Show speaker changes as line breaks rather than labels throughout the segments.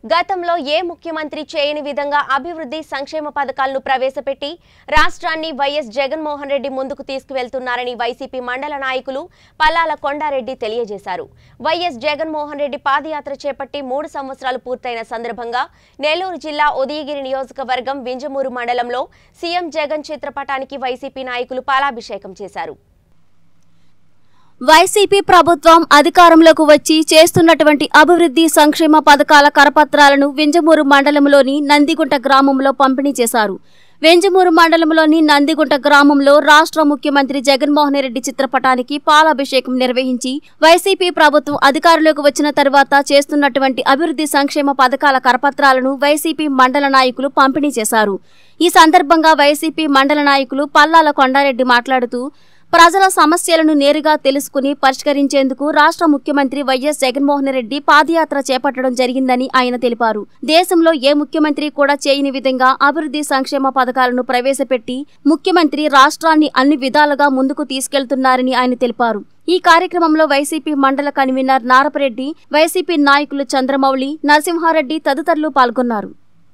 గతంలో ఏ ముఖ్యమంత్రి చేయని విధంగా అభివృద్ధి సంక్షేమ పథకాలను ప్రవేశపెట్టి రాష్ట్రాన్ని వైఎస్ జగన్మోహన్ రెడ్డి ముందుకు తీసుకువెళ్తున్నారని వైసీపీ మండల నాయకులు పల్లాల కొండారెడ్డి తెలియజేశారు వైఎస్ జగన్మోహన్ రెడ్డి పాదయాత్ర చేపట్టి మూడు సంవత్సరాలు పూర్తయిన సందర్భంగా నెల్లూరు జిల్లా ఉదయగిరి నియోజకవర్గం వింజమూరు మండలంలో సీఎం జగన్ చిత్రపటానికి వైసీపీ నాయకులు పాలాభిషేకం చేశారు
వైసీపీ ప్రభుత్వం అధికారంలోకి వచ్చి చేస్తున్నటువంటి అభివృద్ధి సంక్షేమ పథకాల కరపత్రాలను వెంజమూరు మండలంలోని నందిగుంట గ్రామంలో పంపిణీ చేశారు వెంజమూరు మండలంలోని నందిగుంట గ్రామంలో రాష్ట్ర ముఖ్యమంత్రి జగన్మోహన్ రెడ్డి చిత్రపటానికి పాలాభిషేకం నిర్వహించి వైసీపీ ప్రభుత్వం అధికారంలోకి వచ్చిన తర్వాత చేస్తున్నటువంటి అభివృద్ధి సంక్షేమ పథకాల కరపత్రాలను వైసీపీ మండల నాయకులు పంపిణీ చేశారు ఈ సందర్భంగా వైసీపీ మండల నాయకులు పల్లాల కొండారెడ్డి మాట్లాడుతూ ప్రజల సమస్యలను నేరుగా తెలుసుకుని పరిష్కరించేందుకు రాష్ట్ర ముఖ్యమంత్రి వైఎస్ జగన్మోహన్ రెడ్డి పాదయాత్ర చేపట్టడం జరిగిందని ఆయన తెలిపారు దేశంలో ఏ ముఖ్యమంత్రి కూడా చేయని విధంగా అభివృద్ధి సంక్షేమ పథకాలను ప్రవేశపెట్టి ముఖ్యమంత్రి రాష్ట్రాన్ని అన్ని విధాలుగా ముందుకు తీసుకెళ్తున్నారని ఆయన తెలిపారు ఈ కార్యక్రమంలో వైసీపీ మండల కన్వీనర్ నారపరెడ్డి వైసీపీ నాయకులు చంద్రమౌళి నరసింహారెడ్డి తదితరులు పాల్గొన్నారు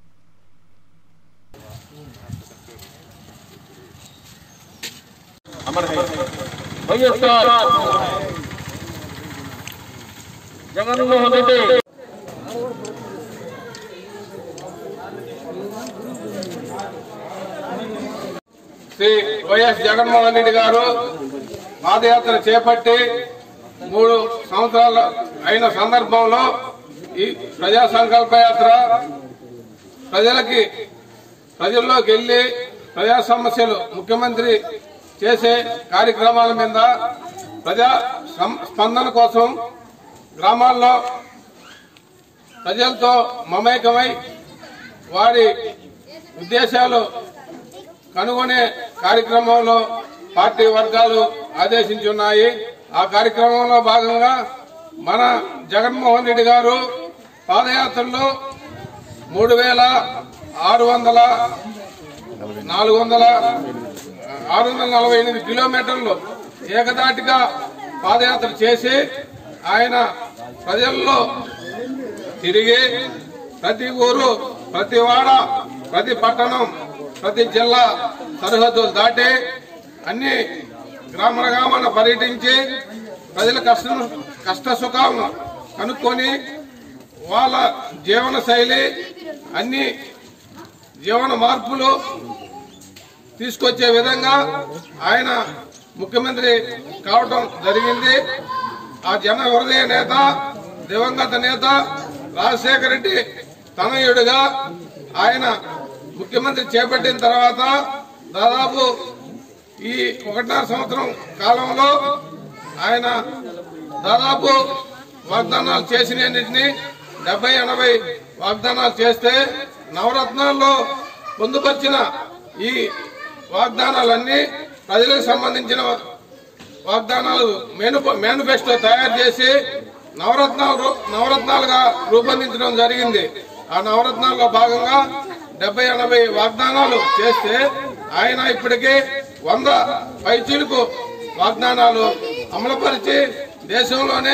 వైఎస్ఆర్ జగన్మోహన్ రెడ్డి శ్రీ వైఎస్ జగన్మోహన్ రెడ్డి గారు పాదయాత్ర చేపట్టి మూడు సంవత్సరాలు అయిన సందర్భంలో ఈ ప్రజా సంకల్ప యాత్ర ప్రజలకి ప్రజల్లోకి వెళ్లి ప్రజా సమస్యలు ముఖ్యమంత్రి చేసే కార్యక్రమాల మీద ప్రజా సం- స్పందన కోసం గ్రామాల్లో ప్రజలతో మమేకమై వారి ఉద్దేశాలు కనుగొనే కార్యక్రమంలో పార్టీ వర్గాలు ఆదేశించున్నాయి ఆ కార్యక్రమంలో భాగంగా మన జగన్మోహన్ రెడ్డి గారు పాదయాత్రలో మూడు వేల ఆరు వందల నాలుగు వందల ఆరు వందల నలభై ఎనిమిది కిలోమీటర్లు ఏకదాటిగా పాదయాత్ర చేసి ఆయన ప్రజల్లో తిరిగి ప్రతి ఊరు ప్రతి వాడ ప్రతి పట్టణం ప్రతి జిల్లా సరిహద్దులు దాటి అన్ని గ్రామ గ్రామాన పర్యటించి ప్రజల కష్ట కష్ట సుఖాలను కనుక్కొని వాళ్ళ జీవన శైలి అన్ని జీవన మార్పులు తీసుకొచ్చే విధంగా ఆయన ముఖ్యమంత్రి కావటం జరిగింది ఆ జన హృదయ నేత దివంగత నేత రాజశేఖర రెడ్డి తనయుడిగా ఆయన ముఖ్యమంత్రి చేపట్టిన తర్వాత దాదాపు ఈ ఒకటిన్నర సంవత్సరం కాలంలో ఆయన దాదాపు వాగ్దానాలు చేసినన్నింటినీ డెబ్బై ఎనభై వాగ్దానాలు చేస్తే నవరత్నాల్లో పొందుపరిచిన ఈ వాగ్దానాలన్నీ ప్రజలకు సంబంధించిన వాగ్దానాలు మేను మేనిఫెస్టో తయారు చేసి నవరత్నాలు రూ- నవరత్నాలుగా రూపొందించడం జరిగింది ఆ నవరత్నాల్లో భాగంగా డెబ్బై ఎనభై వాగ్దానాలు చేస్తే ఆయన ఇప్పటికే వంద పైచీలకు వాగ్దానాలు అమలుపరిచి దేశంలోనే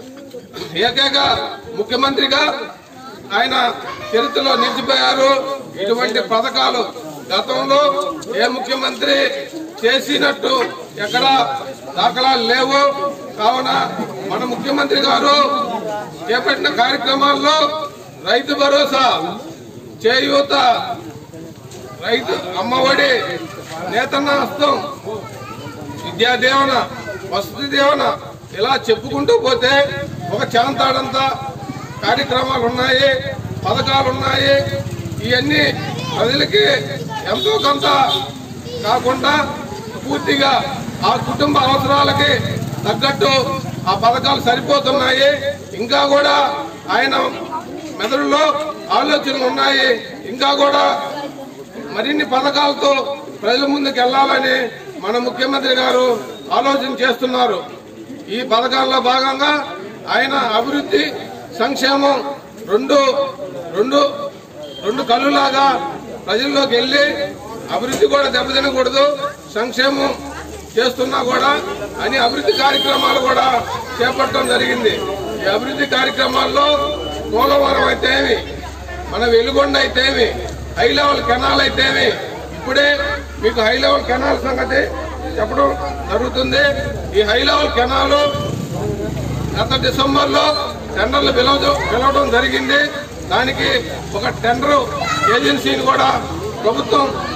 ఏకైక ముఖ్యమంత్రిగా ఆయన చరిత్రలో నిలిచిపోయారు ఇటువంటి పథకాలు గతంలో ఏ ముఖ్యమంత్రి చేసినట్టు ఎక్కడ దాఖలాలు లేవు కావున మన ముఖ్యమంత్రి గారు చేపట్టిన కార్యక్రమాల్లో రైతు భరోసా చేయూత రైతు అమ్మఒడి నేతన్న హస్తం విద్యా దీవెన వసతి దీవెన ఇలా చెప్పుకుంటూ పోతే ఒక చాంతాడంతా కార్యక్రమాలు ఉన్నాయి పథకాలు ఉన్నాయి ఇవన్నీ ప్రజలకి ఎంతో కొంత కాకుండా పూర్తిగా ఆ కుటుంబ అవసరాలకి తగ్గట్టు ఆ పథకాలు సరిపోతున్నాయి ఇంకా కూడా ఆయన మెదడులో ఆలోచనలు ఉన్నాయి ఇంకా కూడా మరిన్ని పథకాలతో ప్రజల ముందుకు వెళ్లాలని మన ముఖ్యమంత్రి గారు ఆలోచన చేస్తున్నారు ఈ పథకాల్లో భాగంగా ఆయన అభివృద్ధి సంక్షేమం రెండు రెండు రెండు కళ్ళులాగా ప్రజల్లోకి వెళ్ళి అభివృద్ధి కూడా దెబ్బతినకూడదు సంక్షేమం చేస్తున్నా కూడా అన్ని అభివృద్ధి కార్యక్రమాలు కూడా చేపట్టడం జరిగింది ఈ అభివృద్ధి కార్యక్రమాల్లో పోలవరం అయితేమి మన వెలుగొండ అయితేమి హై లెవెల్ కెనాల్ అయితేమి ఇప్పుడే మీకు హై లెవెల్ కెనాల్ సంగతి చెప్పడం జరుగుతుంది ఈ హై లెవెల్ కెనాల్ గత డిసెంబర్ లో టెండర్లు పిలవ పిలవడం జరిగింది దానికి ఒక టెండర్ ఏజెన్సీని కూడా ప్రభుత్వం